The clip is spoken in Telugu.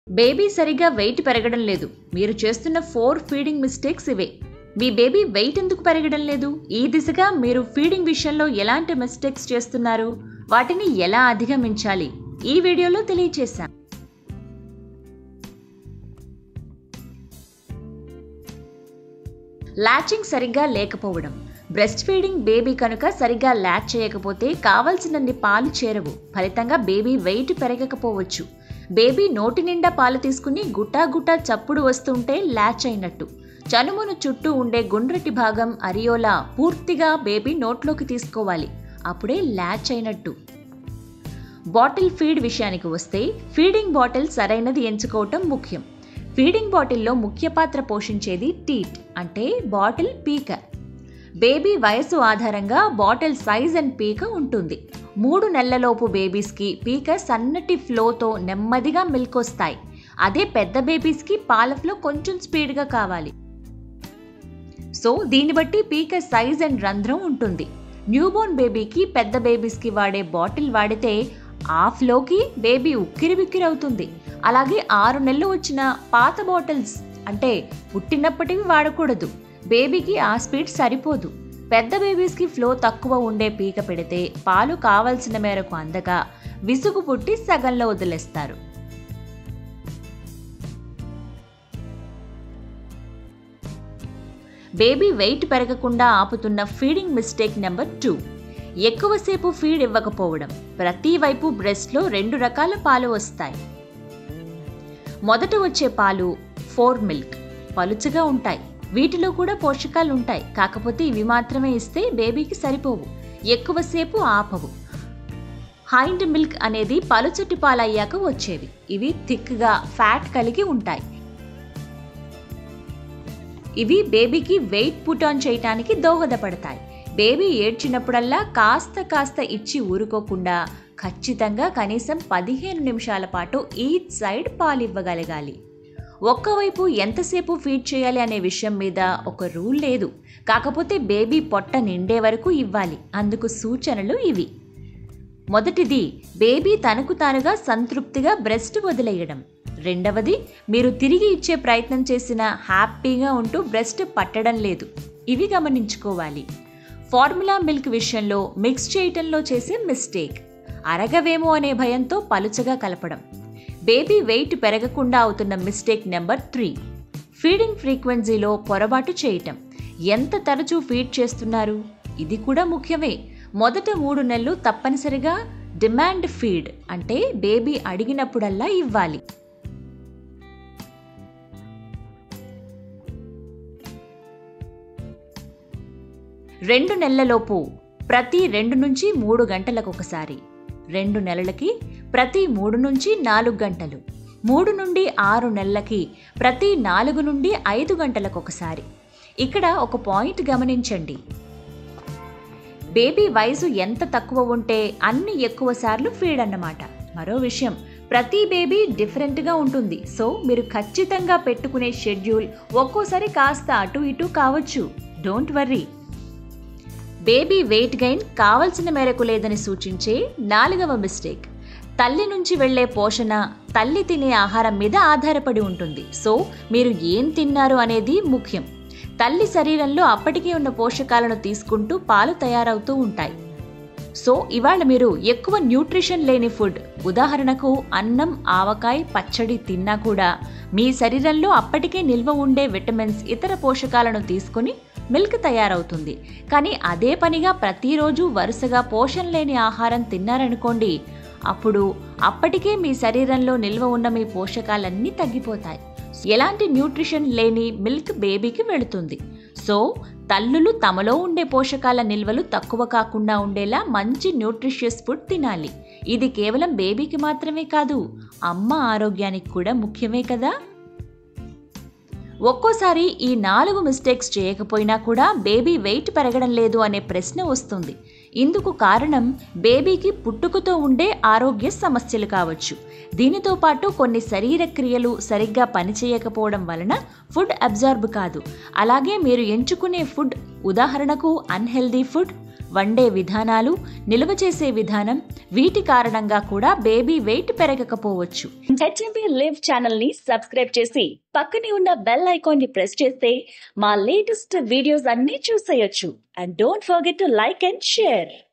బేబీ సరిగా వెయిట్ పెరగడం లేదు మీరు చేస్తున్న ఫోర్ ఫీడింగ్ మిస్టేక్స్ ఇవే మీ బేబీ వెయిట్ ఎందుకు పెరగడం లేదు ఈ దిశగా మీరు ఫీడింగ్ విషయంలో ఎలాంటి మిస్టేక్స్ చేస్తున్నారు వాటిని ఎలా అధిగమించాలి ఈ వీడియోలో తెలియచేశాం లాచింగ్ సరిగ్గా లేకపోవడం బ్రెస్ట్ ఫీడింగ్ బేబీ కనుక సరిగ్గా ల్యాచ్ చేయకపోతే కావలసినన్ని పాలు చేరవు ఫలితంగా బేబీ వెయిట్ పెరగకపోవచ్చు బేబీ నోటి నిండా పాలు తీసుకుని గుట్టా గుట్టా చప్పుడు వస్తుంటే ల్యాచ్ అయినట్టు చనుమును చుట్టూ ఉండే గుండ్రటి భాగం అరియోలా పూర్తిగా బేబీ నోట్లోకి తీసుకోవాలి అప్పుడే ల్యాచ్ అయినట్టు బాటిల్ ఫీడ్ విషయానికి వస్తే ఫీడింగ్ బాటిల్ సరైనది ఎంచుకోవటం ముఖ్యం ఫీడింగ్ బాటిల్లో ముఖ్య పాత్ర పోషించేది టీట్ అంటే బాటిల్ పీక బేబీ వయసు ఆధారంగా బాటిల్ సైజ్ అండ్ పీక ఉంటుంది మూడు నెలలలోపు బేబీస్కి పీక సన్నటి ఫ్లోతో నెమ్మదిగా మిల్క్ వస్తాయి అదే పెద్ద బేబీస్కి పాల ఫ్లో కొంచెం స్పీడ్గా కావాలి సో దీన్ని బట్టి పీక సైజ్ అండ్ రంధ్రం ఉంటుంది న్యూబోర్న్ బేబీకి పెద్ద బేబీస్కి వాడే బాటిల్ వాడితే ఆ ఫ్లోకి బేబీ ఉక్కిరి బిక్కిరి అవుతుంది అలాగే ఆరు నెలలు వచ్చిన పాత బాటిల్స్ అంటే పుట్టినప్పటివి వాడకూడదు బేబీకి ఆ స్పీడ్ సరిపోదు పెద్ద బేబీస్కి ఫ్లో తక్కువ ఉండే పీక పెడితే పాలు కావలసిన మేరకు అందక విసుగు పుట్టి సగంలో వదిలేస్తారు బేబీ వెయిట్ పెరగకుండా ఆపుతున్న ఫీడింగ్ మిస్టేక్ నెంబర్ టూ ఎక్కువసేపు ఫీడ్ ఇవ్వకపోవడం ప్రతి వైపు బ్రెస్ట్లో రెండు రకాల పాలు వస్తాయి మొదట వచ్చే పాలు ఫోర్ మిల్క్ పలుచగా ఉంటాయి వీటిలో కూడా పోషకాలు ఉంటాయి కాకపోతే ఇవి మాత్రమే ఇస్తే బేబీకి సరిపోవు ఎక్కువసేపు ఆపవు హైండ్ మిల్క్ అనేది పలుచటి పాలయ్యాక వచ్చేవి ఇవి థిక్గా ఫ్యాట్ కలిగి ఉంటాయి ఇవి బేబీకి వెయిట్ పుట్ ఆన్ చేయటానికి దోహదపడతాయి బేబీ ఏడ్చినప్పుడల్లా కాస్త కాస్త ఇచ్చి ఊరుకోకుండా ఖచ్చితంగా కనీసం పదిహేను నిమిషాల పాటు ఈచ్ సైడ్ పాలివ్వగలగాలి ఒక్కవైపు ఎంతసేపు ఫీడ్ చేయాలి అనే విషయం మీద ఒక రూల్ లేదు కాకపోతే బేబీ పొట్ట నిండే వరకు ఇవ్వాలి అందుకు సూచనలు ఇవి మొదటిది బేబీ తనకు తానుగా సంతృప్తిగా బ్రెస్ట్ వదిలేయడం రెండవది మీరు తిరిగి ఇచ్చే ప్రయత్నం చేసినా హ్యాపీగా ఉంటూ బ్రెస్ట్ పట్టడం లేదు ఇవి గమనించుకోవాలి ఫార్ములా మిల్క్ విషయంలో మిక్స్ చేయటంలో చేసే మిస్టేక్ అరగవేమో అనే భయంతో పలుచగా కలపడం బేబీ వెయిట్ పెరగకుండా అవుతున్న మిస్టేక్ నెంబర్ త్రీ ఫీడింగ్ ఫ్రీక్వెన్సీలో పొరపాటు చేయటం ఎంత తరచూ ఫీడ్ చేస్తున్నారు ఇది కూడా ముఖ్యమే మొదట మూడు నెలలు తప్పనిసరిగా డిమాండ్ ఫీడ్ అంటే బేబీ అడిగినప్పుడల్లా ఇవ్వాలి రెండు నెలలలోపు ప్రతి రెండు నుంచి మూడు గంటలకు ఒకసారి రెండు నెలలకి ప్రతి మూడు నుంచి నాలుగు గంటలు మూడు నుండి ఆరు నెలలకి ప్రతి నాలుగు నుండి ఐదు గంటలకు ఒకసారి ఇక్కడ ఒక పాయింట్ గమనించండి బేబీ వయసు ఎంత తక్కువ ఉంటే అన్ని ఎక్కువ సార్లు ఫీడ్ అన్నమాట మరో విషయం ప్రతి బేబీ డిఫరెంట్గా ఉంటుంది సో మీరు ఖచ్చితంగా పెట్టుకునే షెడ్యూల్ ఒక్కోసారి కాస్త అటు ఇటు కావచ్చు don't worry baby weight gain కావలసిన మేరకు లేదని సూచించే నాలుగవ మిస్టేక్ తల్లి నుంచి వెళ్లే పోషణ తల్లి తినే ఆహారం మీద ఆధారపడి ఉంటుంది సో మీరు ఏం తిన్నారు అనేది ముఖ్యం తల్లి శరీరంలో అప్పటికే ఉన్న పోషకాలను తీసుకుంటూ పాలు తయారవుతూ ఉంటాయి సో ఇవాళ మీరు ఎక్కువ న్యూట్రిషన్ లేని ఫుడ్ ఉదాహరణకు అన్నం ఆవకాయ పచ్చడి తిన్నా కూడా మీ శరీరంలో అప్పటికే నిల్వ ఉండే విటమిన్స్ ఇతర పోషకాలను తీసుకుని మిల్క్ తయారవుతుంది కానీ అదే పనిగా ప్రతిరోజు వరుసగా పోషణ లేని ఆహారం తిన్నారనుకోండి అప్పుడు అప్పటికే మీ శరీరంలో నిల్వ ఉన్న మీ పోషకాలన్నీ తగ్గిపోతాయి ఎలాంటి న్యూట్రిషన్ లేని మిల్క్ బేబీకి వెళుతుంది సో తల్లులు తమలో ఉండే పోషకాల నిల్వలు తక్కువ కాకుండా ఉండేలా మంచి న్యూట్రిషియస్ ఫుడ్ తినాలి ఇది కేవలం బేబీకి మాత్రమే కాదు అమ్మ ఆరోగ్యానికి కూడా ముఖ్యమే కదా ఒక్కోసారి ఈ నాలుగు మిస్టేక్స్ చేయకపోయినా కూడా బేబీ వెయిట్ పెరగడం లేదు అనే ప్రశ్న వస్తుంది ఇందుకు కారణం బేబీకి పుట్టుకతో ఉండే ఆరోగ్య సమస్యలు కావచ్చు దీనితో పాటు కొన్ని శరీర క్రియలు సరిగ్గా పనిచేయకపోవడం వలన ఫుడ్ అబ్జార్బ్ కాదు అలాగే మీరు ఎంచుకునే ఫుడ్ ఉదాహరణకు అన్హెల్దీ ఫుడ్ వండే విధానాలు నిల్వ చేసే విధానం వీటి కారణంగా కూడా బేబీ వెయిట్ పెరగకపోవచ్చు హెచ్ఎంబి లివ్ ఛానల్ ని సబ్స్క్రైబ్ చేసి పక్కనే ఉన్న బెల్ ఐకాన్ ని ప్రెస్ చేస్తే మా లేటెస్ట్ వీడియోస్ అన్ని చూసేయొచ్చు and don't forget to like and share